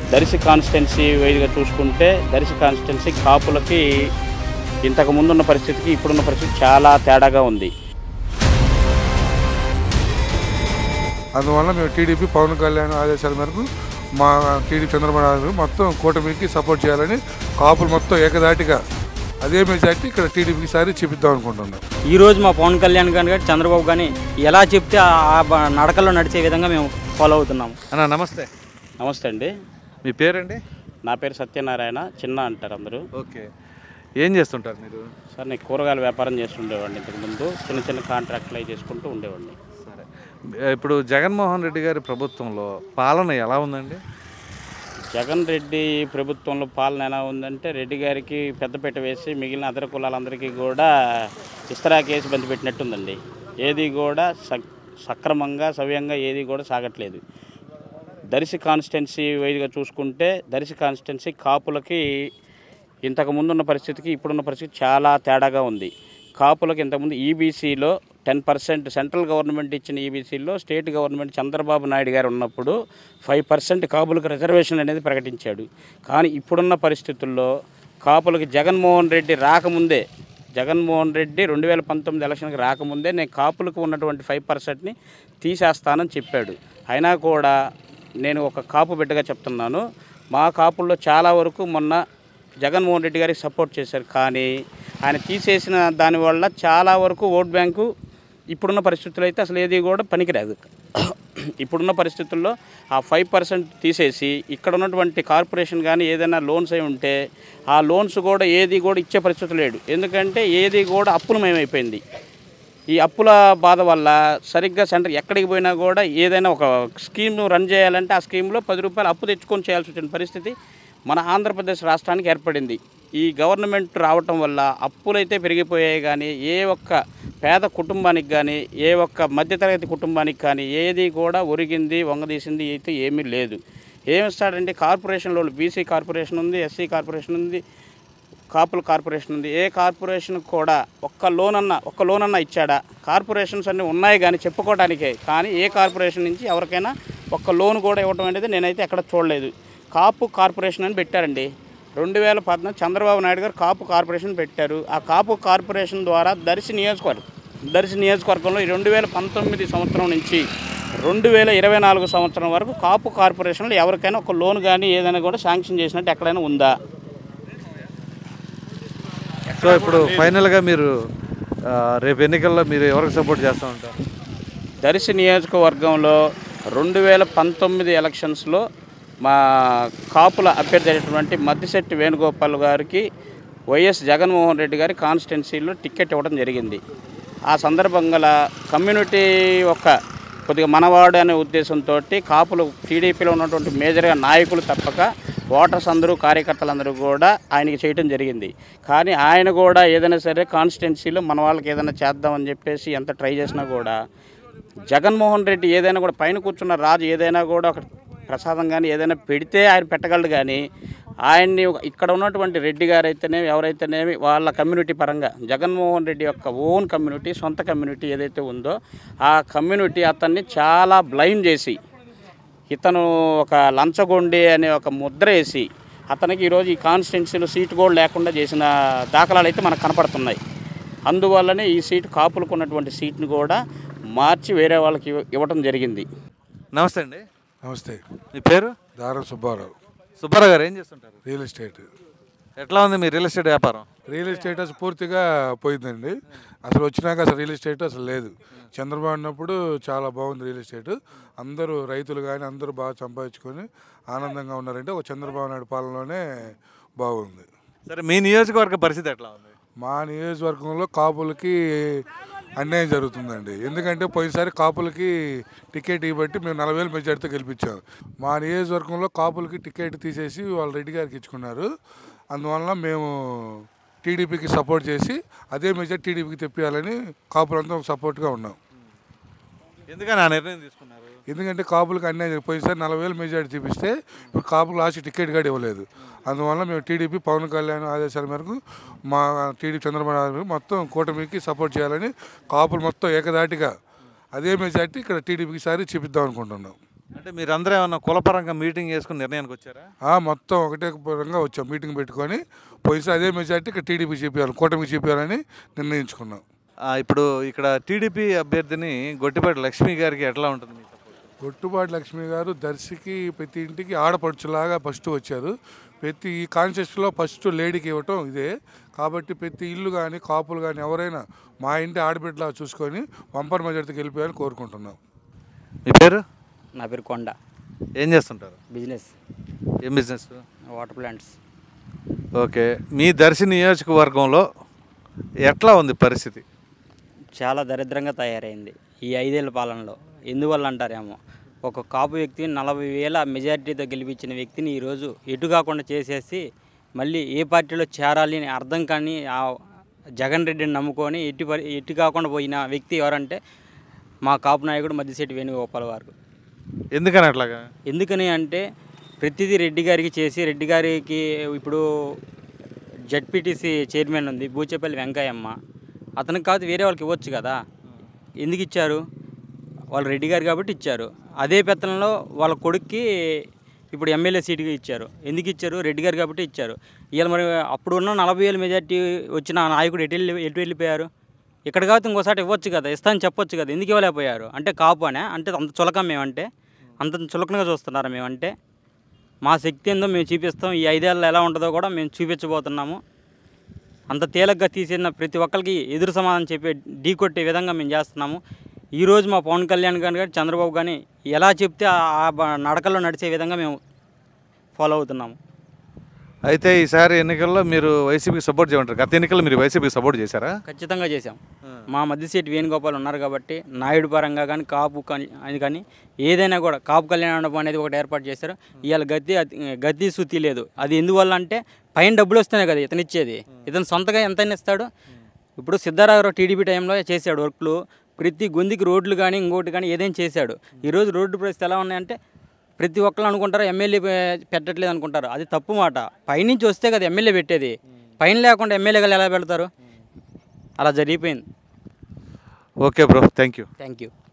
Darsi constituency వైజ్గా చూసుకుంటే Darsi constituency కాపులకి ఇంతకు ముందున్న పరిస్థితికి ఇప్పుడున్న పరిస్థితి చాలా తేడాగా ఉంది అందువల్ల మేము టీడీపీ పవన్ కళ్యాణ్ ఆదేశాల మేరకు మా టీడీపీ చంద్రబాబు నాయుడు గారు మొత్తం కూటమికి సపోర్ట్ చేయాలని కాపులు మొత్తం ఏకదాటిగా అదే మెజార్టీ ఇక్కడ టీడీపీకి సారి చూపిద్దాం అనుకుంటున్నాం ఈ రోజు మా పవన్ కళ్యాణ్ గాని కానీ చంద్రబాబు కానీ ఎలా చెప్తే ఆ ఆ బ- నడకల్లో నడిచే విధంగా మేము ఫాలో అవుతున్నాము అన్న నమస్తే నమస్తే అండి మీ పేరండి నా పేరు సత్యనారాయణ చిన్న అంటారు అందరూ ఓకే ఏం చేస్తుంటారు మీరు సార్ నేను కూరగాయల వ్యాపారం చేస్తుండేవాడిని ఇంతకుముందు చిన్న చిన్న కాంట్రాక్ట్లు అవి చేసుకుంటూ ఉండేవాడిని సరే ఇప్పుడు జగన్మోహన్ రెడ్డి గారి ప్రభుత్వంలో పాలన ఎలా ఉందండి జగన్ రెడ్డి ప్రభుత్వంలో పాలన ఎలా ఉందంటే రెడ్డి గారికి పెద్దపీట వేసి మిగిలిన అదర కులాలందరికీ కూడా ఇస్తరా కేసు బంది పెట్టినట్టుందండి ఏది కూడా సక్ సక్రమంగా సవ్యంగా ఏది కూడా సాగట్లేదు దర్శి కాన్స్టిట్యున్సీ వైజ్గా చూసుకుంటే దర్శి కాన్స్టిట్యున్సీ కాపులకి ఇంతకు ముందున్న పరిస్థితికి ఇప్పుడున్న పరిస్థితి చాలా తేడాగా ఉంది కాపులకు ఇంతకుముందు ఈబీసీలో టెన్ పర్సెంట్ సెంట్రల్ గవర్నమెంట్ ఇచ్చిన ఈబీసీలో స్టేట్ గవర్నమెంట్ చంద్రబాబు నాయుడు గారు ఉన్నప్పుడు ఫైవ్ పర్సెంట్ కాపులకు రిజర్వేషన్ అనేది ప్రకటించాడు కానీ ఇప్పుడున్న పరిస్థితుల్లో కాపులకి జగన్మోహన్ రెడ్డి రాకముందే జగన్మోహన్ రెడ్డి రెండు వేల పంతొమ్మిది ఎలక్షన్కి రాకముందే నేను కాపులకు ఉన్నటువంటి ఫైవ్ పర్సెంట్ని తీసేస్తానని చెప్పాడు అయినా కూడా నేను ఒక కాపు బిడ్డగా చెప్తున్నాను మా కాపుల్లో చాలా వరకు మొన్న జగన్మోహన్ రెడ్డి గారికి సపోర్ట్ చేశారు కానీ ఆయన తీసేసిన దానివల్ల చాలా వరకు ఓట్ బ్యాంకు ఇప్పుడున్న పరిస్థితుల్లో అయితే అసలు ఏది కూడా పనికిరాదు ఇప్పుడున్న పరిస్థితుల్లో ఆ ఫైవ్ పర్సెంట్ తీసేసి ఇక్కడ ఉన్నటువంటి కార్పొరేషన్ కానీ ఏదైనా లోన్స్ అయి ఉంటే ఆ లోన్స్ కూడా ఏది కూడా ఇచ్చే పరిస్థితి లేడు ఎందుకంటే ఏది కూడా అప్పులమయమైపోయింది ఈ అప్పుల బాధ వల్ల సరిగ్గా సెంటర్ ఎక్కడికి పోయినా కూడా ఏదైనా ఒక స్కీమ్ రన్ చేయాలంటే ఆ స్కీమ్లో పది రూపాయలు అప్పు తెచ్చుకొని చేయాల్సి వచ్చిన పరిస్థితి మన ఆంధ్రప్రదేశ్ రాష్ట్రానికి ఏర్పడింది ఈ గవర్నమెంట్ రావటం వల్ల అప్పులైతే పెరిగిపోయాయి కానీ ఏ ఒక్క పేద కుటుంబానికి కానీ ఏ ఒక్క మధ్యతరగతి కుటుంబానికి కానీ ఏది కూడా ఒరిగింది వంగదీసింది అయితే ఏమీ లేదు ఏమిస్తాడంటే కార్పొరేషన్లో బీసీ కార్పొరేషన్ ఉంది ఎస్సీ కార్పొరేషన్ ఉంది కాపుల కార్పొరేషన్ ఉంది ఏ కార్పొరేషన్ కూడా ఒక్క లోన్ అన్న ఒక్క లోన్ అన్న ఇచ్చాడా కార్పొరేషన్స్ అన్నీ ఉన్నాయి కానీ చెప్పుకోవడానికే కానీ ఏ కార్పొరేషన్ నుంచి ఎవరికైనా ఒక్క లోన్ కూడా ఇవ్వడం అనేది నేనైతే ఎక్కడ చూడలేదు కాపు కార్పొరేషన్ అని పెట్టారండి రెండు వేల పద్నాలుగు చంద్రబాబు నాయుడు గారు కాపు కార్పొరేషన్ పెట్టారు ఆ కాపు కార్పొరేషన్ ద్వారా దర్శి నియోజకవర్గం దర్శి నియోజకవర్గంలో ఈ రెండు వేల పంతొమ్మిది సంవత్సరం నుంచి రెండు వేల ఇరవై నాలుగు సంవత్సరం వరకు కాపు కార్పొరేషన్లో ఎవరికైనా ఒక లోన్ కానీ ఏదైనా కూడా శాంక్షన్ చేసినట్టు ఎక్కడైనా ఉందా సో ఇప్పుడు ఫైనల్గా మీరు ఆ, రేపు ఎన్నికల్లో మీరు ఎవరికి సపోర్ట్ చేస్తూ ఉంటారు దర్శి నియోజకవర్గంలో రెండు వేల పంతొమ్మిది ఎలక్షన్స్లో మా కాపుల అభ్యర్థి అయినటువంటి మద్దిశెట్టి వేణుగోపాల్ గారికి వైఎస్ జగన్మోహన్ రెడ్డి గారి కాన్స్టిట్యున్సీలో టికెట్ ఇవ్వడం జరిగింది ఆ సందర్భంగా కమ్యూనిటీ ఒక కొద్దిగా మనవాడు అనే ఉద్దేశంతో కాపులు టీడీపీలో ఉన్నటువంటి మేజర్గా నాయకులు తప్పక ఓటర్స్ అందరూ కార్యకర్తలందరూ కూడా ఆయనకి చేయటం జరిగింది కానీ ఆయన కూడా ఏదైనా సరే కాన్స్టిట్యున్సీలో మన వాళ్ళకి ఏదైనా చేద్దామని చెప్పేసి ఎంత ట్రై చేసినా కూడా జగన్మోహన్ రెడ్డి ఏదైనా కూడా పైన కూర్చున్న రాజు ఏదైనా కూడా ఒక ప్రసాదం కానీ ఏదైనా పెడితే ఆయన పెట్టగలడు కానీ ఆయన్ని ఒక- ఇక్కడ ఉన్నటువంటి రెడ్డి గారు అయితేనేమి ఎవరైతేనేమి వాళ్ళ కమ్యూనిటీ పరంగా జగన్మోహన్ రెడ్డి యొక్క ఓన్ కమ్యూనిటీ సొంత కమ్యూనిటీ ఏదైతే ఉందో ఆ కమ్యూనిటీ అతన్ని చాలా బ్లైమ్ చేసి ఇతను ఒక లంచగొండి అనే ఒక ముద్ర వేసి అతనికి ఈరోజు ఈ కాన్స్టిట్యున్సీలో సీటు కూడా లేకుండా చేసిన దాఖలాలు అయితే మనకు కనపడుతున్నాయి అందువల్లనే ఈ సీటు కాపులకు ఉన్నటువంటి సీట్ని కూడా మార్చి వేరే వాళ్ళకి ఇవ్వ- ఇవ్వటం జరిగింది నమస్తే అండి నమస్తే మీ పేరు దారం సుబ్బారావు సుబ్బారావు గారు ఏం చేస్తుంటారు రియల్ ఎస్టేట్ ఎట్లా ఉంది మీ రియల్ ఎస్టేట్ వ్యాపారం రియల్ ఎస్టేట్ అసలు పూర్తిగా పోయిందండి అసలు వచ్చినాక అసలు రియల్ ఎస్టేట్ అసలు లేదు చంద్రబాబు ఉన్నప్పుడు చాలా బాగుంది రియల్ ఎస్టేట్ అందరూ రైతులు కానీ అందరూ బాగా సంపాదించుకొని ఆనందంగా ఉన్నారంటే ఒక చంద్రబాబు నాయుడు పాలనలోనే బాగుంది సరే మీ నియోజకవర్గ పరిస్థితి ఎట్లా ఉంది మా నియోజకవర్గంలో కాపులకి అన్యాయం జరుగుతుందండి ఎందుకంటే పోయినసారి కాపులకి టికెట్ ఇవ్వబట్టి మేము నలభై వేలు మెజార్టీతో గెలిపించాం మా నియోజకవర్గంలో కాపులకి టికెట్ తీసేసి వాళ్ళు రెడ్డి గారికి ఇచ్చుకున్నారు అందువలన మేము టీడీపీకి సపోర్ట్ చేసి అదే మెజార్టీ టీడీపీకి తెప్పియాలని కాపులంతా సపోర్ట్గా ఉన్నాం ఎందుకని ఆ నిర్ణయం తీసుకున్నారు ఎందుకంటే కాపులకు అన్యాయం జరిగి- పోయినసారి నలభై వేలు మెజార్టీ చూపిస్తే ఇప్పుడు కాపులు లాస్ట్ టికెట్ కూడా ఇవ్వలేదు అందువల్ల మేము టీడీపీ పవన్ కళ్యాణ్ ఆదేశాల మేరకు మా టీడీపీ చంద్రబాబు నాయుడు గారు మొత్తం కూటమికి సపోర్ట్ చేయాలని కాపులు మొత్తం ఏకదాటిగా అదే మెజార్టీ ఇక్కడ టీడీపీకి సారి చూపిద్దాం అనుకుంటున్నాం అంటే మీరు అందరూ ఏమన్నా కులపరంగా మీటింగ్ చేసుకుని నిర్ణయానికి వచ్చారా ఆ, మొత్తం ఒకటే పరంగా వచ్చాం మీటింగ్ పెట్టుకొని పోయినసారి అదే మెజార్టీ ఇక్కడ టీడీపీ చెప్పారు కూటమికి చెప్పారని నిర్ణయించుకున్నాం ఆ, ఇప్పుడు ఇక్కడ టీడీపీ అభ్యర్థిని గొట్టిపాటి లక్ష్మి గారికి ఎట్లా ఉంటుంది మీ support? గొట్టుబాటి లక్ష్మి గారు దర్శికి ప్రతి ఇంటికి ఆడపడుచులాగా ఫస్ట్ వచ్చారు ప్రతి ఈ కాన్షియస్లో ఫస్ట్ లేడీకి ఇవ్వటం ఇదే కాబట్టి ప్రతి ఇల్లు కానీ కాపులు కానీ ఎవరైనా మా ఇంటి ఆడబిడ్డలా చూసుకొని వంపర్ మెజార్టీకి వెళ్ళిపోయాలని కోరుకుంటున్నాం మీ పేరు నా పేరు కొండ ఏం చేస్తుంటారు బిజినెస్ ఏం బిజినెస్ వాటర్ ప్లాంట్స్ ఓకే మీ దర్శి నియోజకవర్గంలో ఎట్లా ఉంది పరిస్థితి చాలా దరిద్రంగా తయారైంది ఈ ఐదేళ్ల పాలనలో ఎందువల్ల అంటారేమో ఒక కాపు వ్యక్తి నలభై వేల మెజారిటీతో గెలిపించిన వ్యక్తిని ఈరోజు ఎటు కాకుండా చేసేసి మళ్ళీ ఏ పార్టీలో చేరాలి అని అర్థం కానీ ఆ జగన్ రెడ్డిని నమ్ముకొని ఎటు పరి ఎటు కాకుండా పోయిన వ్యక్తి ఎవరంటే మా కాపు నాయకుడు మద్దిశెట్టి వేణుగోపాల్ వారు ఎందుకని అట్లాగా ఎందుకని అంటే ప్రతిదీ రెడ్డి గారికి చేసి రెడ్డి గారికి ఇప్పుడు జడ్పీటీసీ చైర్మన్ ఉంది బూచేపల్లి వెంకయ్యమ్మ అతనికి కాదు వేరే వాళ్ళకి ఇవ్వచ్చు కదా ఎందుకు ఇచ్చారు వాళ్ళు రెడ్డి గారు కాబట్టి ఇచ్చారు అదే పెత్తనంలో వాళ్ళ కొడుక్కి ఇప్పుడు ఎమ్మెల్యే సీటుగా ఇచ్చారు ఎందుకు ఇచ్చారు రెడ్డి గారు కాబట్టి ఇచ్చారు ఇవాళ మరి అప్పుడు ఉన్న నలభై వేల మెజార్టీ వచ్చిన ఆ నాయకుడు ఎటు వెళ్ళి ఎటు వెళ్ళిపోయారు ఇక్కడ కాబట్టి ఇంకోసారి ఇవ్వచ్చు కదా ఇస్తాను చెప్పొచ్చు కదా ఎందుకు ఇవ్వలేకపోయారు అంటే కాపు అనే అంటే అంత చులకం మేమంటే అంత చులకనగా చూస్తున్నారా మేమంటే మా శక్తి ఏందో మేము చూపిస్తాం ఈ ఐదేళ్ళు ఎలా ఉంటుందో కూడా మేము చూపించబోతున్నాము అంత తేలిగ్గా తీసిన ప్రతి ఒక్కరికి ఎదురు సమాధానం చెప్పే ఢీ కొట్టే విధంగా మేము చేస్తున్నాము ఈరోజు మా పవన్ కళ్యాణ్ గాని కానీ చంద్రబాబు కానీ ఎలా చెప్తే ఆ- ఆ బ- నడకల్లో నడిచే విధంగా మేము ఫాలో అవుతున్నాము అయితే ఈసారి ఎన్నికల్లో మీరు వైసీపీకి సపోర్ట్ చేయమంటారు గత ఎన్నికల్లో మీరు వైసీపీకి సపోర్ట్ చేశారా ఖచ్చితంగా చేశాం మా మధ్యశెట్టి వేణుగోపాల్ ఉన్నారు కాబట్టి నాయుడు పరంగా కానీ కాపు కానీ అని కానీ ఏదైనా కూడా కాపు కళ్యాణ మండపం అనేది ఒకటి ఏర్పాటు చేశారు ఇవాళ గతి అతి- గతి శుద్ధి లేదు అది ఎందువల్ల అంటే పైన డబ్బులు వస్తేనే కదా ఇతను ఇచ్చేది ఇతను సొంతగా ఎంత ఇస్తాడు ఇప్పుడు సిద్ధారామరావు టీడీపీ టైంలో చేశాడు వర్క్లు ప్రతి గొంతుకి రోడ్లు కానీ ఇంకోటి కానీ ఏదైనా చేశాడు ఈరోజు రోడ్డు పరిస్థితి ఎలా ఉన్నాయంటే ప్రతి ఒక్కరు అనుకుంటారు ఎమ్మెల్యే పెట్టట్లేదు అనుకుంటారు అది తప్పు మాట పైనుంచి వస్తే కదా ఎమ్మెల్యే పెట్టేది పైన లేకుండా ఎమ్మెల్యేగా ఎలా పెడతారు అలా జరిగిపోయింది okay bro thank you thank you